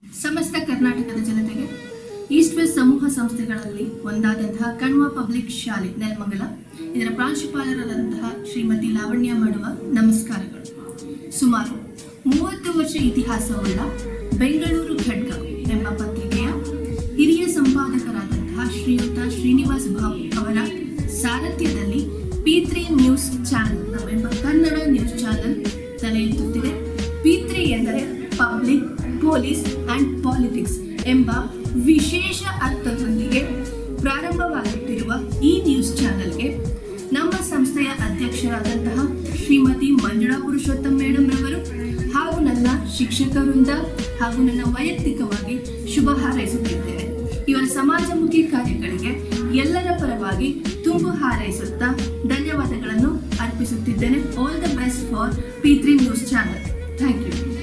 ಸಮಸ್ತ ಕರ್ನಾಟಕದ ಜನತೆಗೆ ಈಸ್ಟ್ ವೆಸ್ಟ್ ಸಮೂಹ ಸಂಸ್ಥೆಗಳಲ್ಲಿ ಒಂದಾದಂತಹ ಕಣ್ವ ಪಬ್ಲಿಕ್ ಶಾಲೆ ನೆಲಮಂಗಲ ಇದರ ಪ್ರಾಂಶುಪಾಲರಾದಂತಹ ಶ್ರೀಮತಿ ಲಾವಣ್ಯ ಮಾಡುವ ನಮಸ್ಕಾರಗಳು ಸುಮಾರು ಮೂವತ್ತು ವರ್ಷ ಇತಿಹಾಸವುಳ್ಳ ಬೆಂಗಳೂರು ಖಡ್ಗ ಎಂಬ ಪತ್ರಿಕೆಯ ಹಿರಿಯ ಸಂಪಾದಕರಾದಂತಹ ಶ್ರೀಯುತ ಶ್ರೀನಿವಾಸ್ ಭಾವು ಅವರ ಸಾರಥ್ಯದಲ್ಲಿ ಪಿ ತ್ರೀ ನ್ಯೂಸ್ ಚಾನೆಲ್ ಎಂಬ ಕನ್ನಡ ನ್ಯೂಸ್ ಚಾನೆಲ್ ತಲೆ ಎತ್ತುತ್ತಿದೆ ಪಿ ತ್ರೀ ಎಂದರೆ ಪಬ್ಲಿಕ್ ಪೊಲೀಸ್ ಅಂಡ್ ಪಾಲಿಟಿಕ್ಸ್ ಎಂಬ ವಿಶೇಷ ಅರ್ಥದೊಂದಿಗೆ ಪ್ರಾರಂಭವಾಗುತ್ತಿರುವ ಈ ನ್ಯೂಸ್ ಚಾನೆಲ್ಗೆ ನಮ್ಮ ಸಂಸ್ಥೆಯ ಅಧ್ಯಕ್ಷರಾದಂತಹ ಶ್ರೀಮತಿ ಮಂಜುಳಾ ಪುರುಷೋತ್ತಮ್ ಮೇಡಮ್ ರವರು ಹಾಗೂ ನನ್ನ ಶಿಕ್ಷಕ ವೃಂದ ಹಾಗೂ ನನ್ನ ವೈಯಕ್ತಿಕವಾಗಿ ಶುಭ ಹಾರೈಸುತ್ತಿದ್ದೇನೆ ಇವರ ಸಮಾಜಮುಖಿ ಕಾರ್ಯಗಳಿಗೆ ಎಲ್ಲರ ಪರವಾಗಿ ತುಂಬು ಹಾರೈಸುತ್ತಾ ಧನ್ಯವಾದಗಳನ್ನು ಅರ್ಪಿಸುತ್ತಿದ್ದೇನೆ all the best for P three news channel thank you